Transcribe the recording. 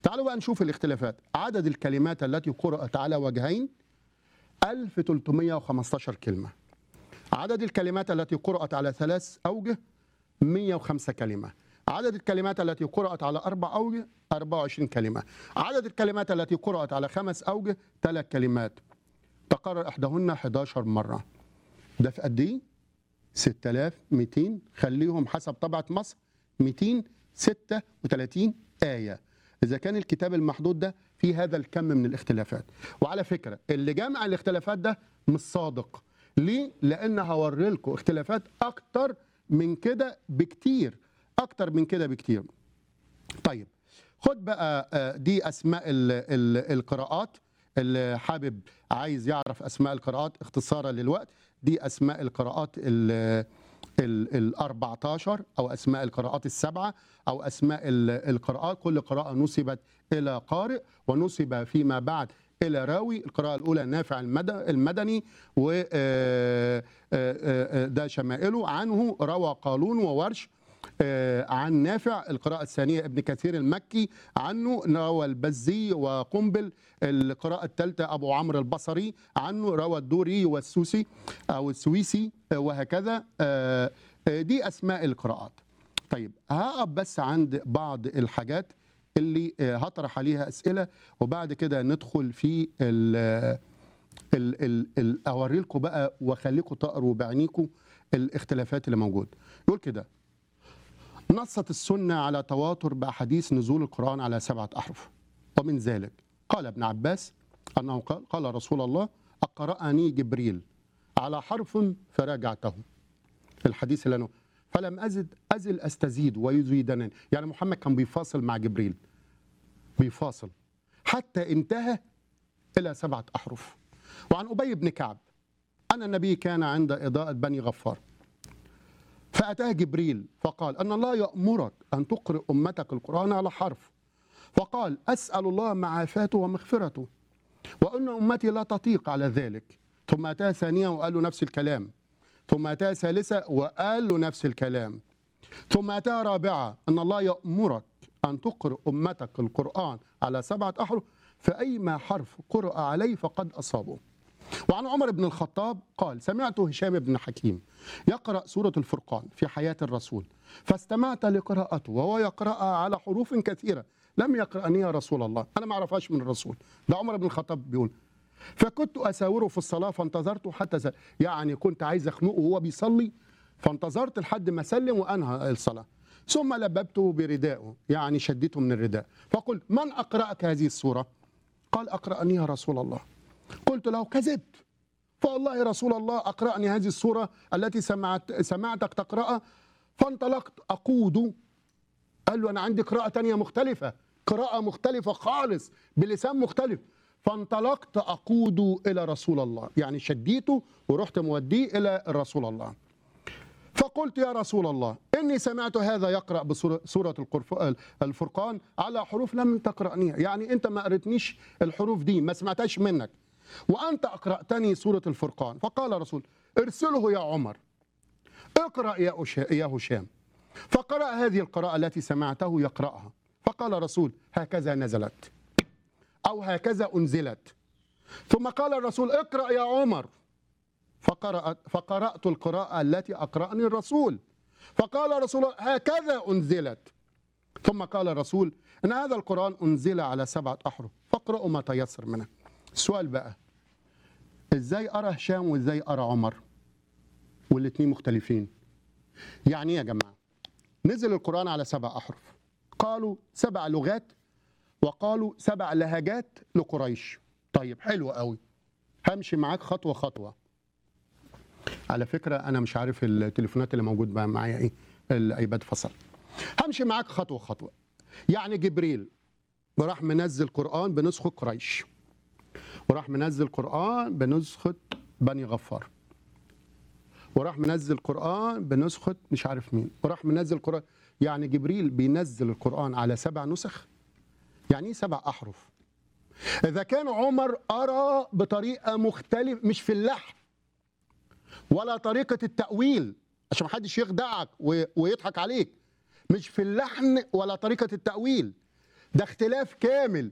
تعالوا بقى نشوف الاختلافات عدد الكلمات التي قرأت على وجهين 1315 كلمة عدد الكلمات التي قرأت على ثلاث أوجه 105 كلمة عدد الكلمات التي قرأت على أربع أوجه 24 كلمة عدد الكلمات التي قرأت على خمس أوجه ثلاث كلمات تقرر إحداهن 11 مرة ده في قد إيه؟ 6200 خليهم حسب طبعة مصر 236 آية إذا كان الكتاب المحدود ده في هذا الكم من الاختلافات وعلى فكرة اللي جمع الاختلافات ده مش صادق ليه؟ لأن هوري لكم اختلافات أكتر من كده بكتير أكتر من كده بكتير طيب خد بقى آه، دي أسماء ال ال القراءات اللي حابب عايز يعرف أسماء القراءات اختصارا للوقت دي أسماء القراءات ال ال ال 14 او اسماء القراءات السبعه او اسماء ال- القراءات كل قراءه نسبت الى قارئ ونسب فيما بعد الى راوي القراءه الاولى نافع المد- المدني و آه، آه، آه، ده شمائله عنه روى قالون وورش آه، عن نافع القراءة الثانية ابن كثير المكي عنه روى البزي وقنبل القراءة الثالثة أبو عمرو البصري عنه روى الدوري والسوسي أو السويسي آه، وهكذا آه، آه، دي أسماء القراءات طيب هقف بس عند بعض الحاجات اللي آه، هطرح عليها أسئلة وبعد كده ندخل في ال ال ال ال اوري لكم بقى واخليكم تقروا بعينيكم الاختلافات اللي موجوده يقول كده نصت السنه على تواتر باحاديث نزول القران على سبعه احرف ومن ذلك قال ابن عباس انه قال قال رسول الله اقراني جبريل على حرف فراجعته الحديث اللي أنا فلم ازد ازل استزيد ويزيدنني يعني محمد كان بيفاصل مع جبريل بيفاصل حتى انتهى الى سبعه احرف وعن ابي بن كعب ان النبي كان عند اضاءه بني غفار فاتاه جبريل فقال ان الله يامرك ان تقرئ امتك القران على حرف فقال اسال الله معافاته ومغفرته وان امتي لا تطيق على ذلك ثم اتاه ثانيا وقال له نفس الكلام ثم اتاه ثالثه وقال له نفس الكلام ثم اتاه رابعه ان الله يامرك ان تقرئ امتك القران على سبعه احرف فايما حرف قرأ عليه فقد اصابه وعن عمر بن الخطاب قال سمعت هشام بن حكيم يقرأ سورة الفرقان في حياة الرسول فاستمعت لقراءته وهو يقرأها على حروف كثيرة لم يقرأني يا رسول الله أنا ما أعرفهاش من الرسول ده عمر بن الخطاب بيقول فكنت أساوره في الصلاة فانتظرته حتى ز... يعني كنت عايز أخنقه وهو بيصلي فانتظرت لحد ما سلم وأنهى الصلاة ثم لببته بردائه يعني شدته من الرداء فقلت من أقرأك هذه السورة قال أقرأني يا رسول الله قلت له كذبت فوالله يا رسول الله أقرأني هذه السورة التي سمعت سمعتك تقرأها فانطلقت أقود قال له أنا عندي قراءة تانية مختلفة قراءة مختلفة خالص بلسان مختلف فانطلقت أقود إلى رسول الله يعني شديته ورحت موديه إلى رسول الله فقلت يا رسول الله إني سمعت هذا يقرأ بسورة سورة القرف- الفرقان على حروف لم تقرأنيها يعني أنت ما قرأتنيش الحروف دي ما سمعتهاش منك وأنت أقرأتني سورة الفرقان فقال رسول ارسله يا عمر اقرأ يا أش- يا هشام فقرأ هذه القراءة التي سمعته يقرأها فقال رسول هكذا نزلت أو هكذا أنزلت ثم قال الرسول اقرأ يا عمر فقرأت فقرأت القراءة التي أقرأني الرسول فقال رسول الله هكذا أنزلت ثم قال الرسول إن هذا القرآن أنزل على سبعة أحرف فاقرأوا ما تيسر منه السؤال بقى إزاي أرى هشام وإزاي أرى عمر والاتنين مختلفين يعني إيه يا جماعة نزل القرآن على سبع أحرف قالوا سبع لغات وقالوا سبع لهجات لقريش طيب حلو قوي همشي معاك خطوة خطوة على فكرة أنا مش عارف التليفونات اللي موجود بقى معايا إيه الأيباد فصل همشي معاك خطوة خطوة يعني جبريل وراح منزل قرآن بنسخة قريش وراح منزل قرآن بنسخة بني غفار وراح منزل قرآن بنسخة مش عارف مين وراح منزل قرآن يعني جبريل بينزل القرآن على سبع نسخ يعني ايه سبع أحرف إذا كان عمر أرى بطريقة مختلفة مش في اللحن ولا طريقة التأويل عشان محدش يخدعك و- ويضحك عليك مش في اللحن ولا طريقة التأويل ده اختلاف كامل